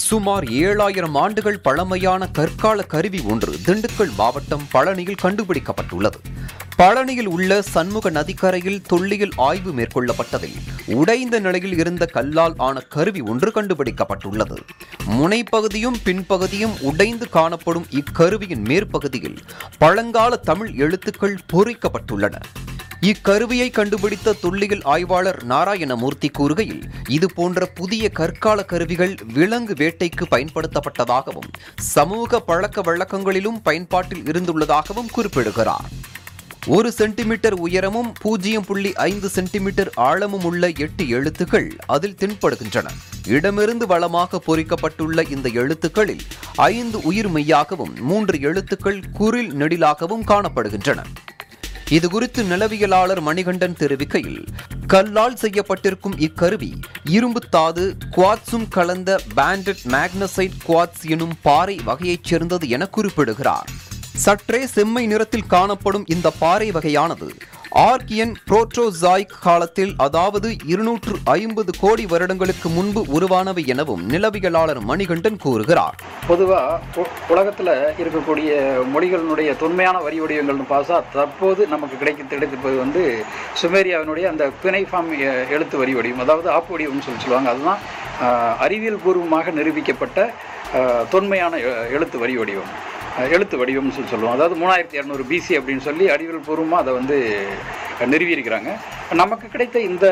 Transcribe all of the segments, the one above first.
சுமார் ஏழாயிரம் ஆண்டுகள் பழமையான கற்கால கருவி ஒன்று திண்டுக்கல் மாவட்டம் பழனியில் கண்டுபிடிக்கப்பட்டுள்ளது பழனியில் உள்ள சண்முக நதிக்கரையில் தொல்லியல் ஆய்வு மேற்கொள்ளப்பட்டதில் உடைந்த நிலையில் இருந்த கல்லால் ஆன கருவி ஒன்று கண்டுபிடிக்கப்பட்டுள்ளது முனைப்பகுதியும் பின்பகுதியும் உடைந்து காணப்படும் இக்கருவியின் மேற்பகுதியில் பழங்கால தமிழ் எழுத்துக்கள் பொறிக்கப்பட்டுள்ளன இக்கருவியை கண்டுபிடித்த தொல்லியல் ஆய்வாளர் நாராயணமூர்த்தி கூறுகையில் இது போன்ற புதிய கற்கால கருவிகள் விலங்கு வேட்டைக்கு பயன்படுத்தப்பட்டதாகவும் சமூக பழக்க வழக்கங்களிலும் பயன்பாட்டில் இருந்துள்ளதாகவும் குறிப்பிடுகிறார் ஒரு சென்டிமீட்டர் உயரமும் பூஜ்ஜியம் புள்ளி ஐந்து சென்டிமீட்டர் ஆழமும் உள்ள எட்டு எழுத்துக்கள் அதில் தென்படுகின்றன இடமிருந்து வளமாக பொறிக்கப்பட்டுள்ள இந்த எழுத்துக்களில் ஐந்து உயிர் மெய்யாகவும் மூன்று எழுத்துக்கள் குரில் நெடிலாகவும் காணப்படுகின்றன இது குறித்து நிலவியலாளர் மணிகண்டன் தெரிவிக்கையில் கல்லால் செய்யப்பட்டிருக்கும் இக்கருவி இரும்பு தாது குவாட்ஸும் கலந்த பேண்டட் மேக்னசைட் குவாட்ஸ் எனும் பாறை வகையைச் சேர்ந்தது என குறிப்பிடுகிறார் சற்றே செம்மை நிறத்தில் காணப்படும் இந்த பாறை வகையானது ஆர்கியன் புரோட்ரோசாய்க் காலத்தில் அதாவது இருநூற்று ஐம்பது கோடி வருடங்களுக்கு முன்பு உருவானவை எனவும் நிலவியலாளர் மணிகண்டன் கூறுகிறார் பொதுவாக உலகத்தில் இருக்கக்கூடிய மொழிகளினுடைய தொன்மையான வரி வடிவங்கள்னு பார்த்தா தற்போது நமக்கு கிடைக்க கிடைத்திருப்பது வந்து சுமேரியாவினுடைய அந்த பிணைஃபார்ம் எ- எழுத்து வரி வடிவம் அதாவது ஆப்பு வடிவம்னு சொல்லி சொல்லுவாங்க அதுதான் ஆஹ், அறிவியல் பூர்வமாக நிரூபிக்கப்பட்ட ஆஹ், தொன்மையான எ- எழுத்து வரி வடிவம் அஹ், எழுத்து வடிவம்னு சொல்லி சொல்லுவோம் அதாவது மூணாயிரத்தி இரநூறு பிசி அப்படின்னு சொல்லி அறிவியல் பூர்வமாக அதை வந்து நிறுவியிருக்கிறாங்க நமக்கு கிடைத்த இந்த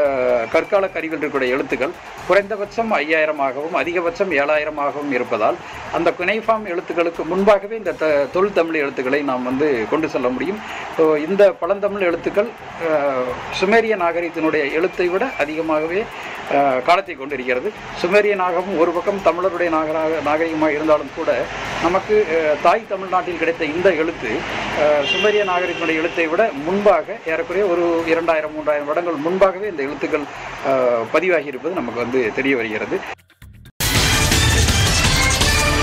கற்கால கருவியில் இருக்கக்கூடிய எழுத்துக்கள் குறைந்தபட்சம் ஐயாயிரமாகவும் அதிகபட்சம் ஏழாயிரமாகவும் இருப்பதால் அந்த குனைஃபார்ம் எழுத்துக்களுக்கு முன்பாகவே இந்த த தொல் தமிழ் எழுத்துக்களை நாம் வந்து கொண்டு செல்ல முடியும் ஸோ இந்த பழந்தமிழ் எழுத்துக்கள் அஹ், சுமேரிய நாகரிகத்தினுடைய எழுத்தை விட அதிகமாகவே அஹ், காலத்தை கொண்டிருக்கிறது சுமேரிய நாகமும் ஒரு பக்கம் தமிழருடைய நாகராக நாகரிகமாக இருந்தாலும் கூட நமக்கு அஹ், தாய் தமிழ்நாட்டில் கிடைத்த இந்த எழுத்து அஹ், சுமேரிய நாகரிகத்தினுடைய எழுத்தை விட முன்பாக ஏறக்குறைய ஒரு இரண்டாயிரம் மூன்றாயிரம் வருடங்கள் முன்பாகவே இந்த எழுத்துக்கள் அஹ், பதிவாகி இருப்பது நமக்கு வந்து தெரிய வருகிறது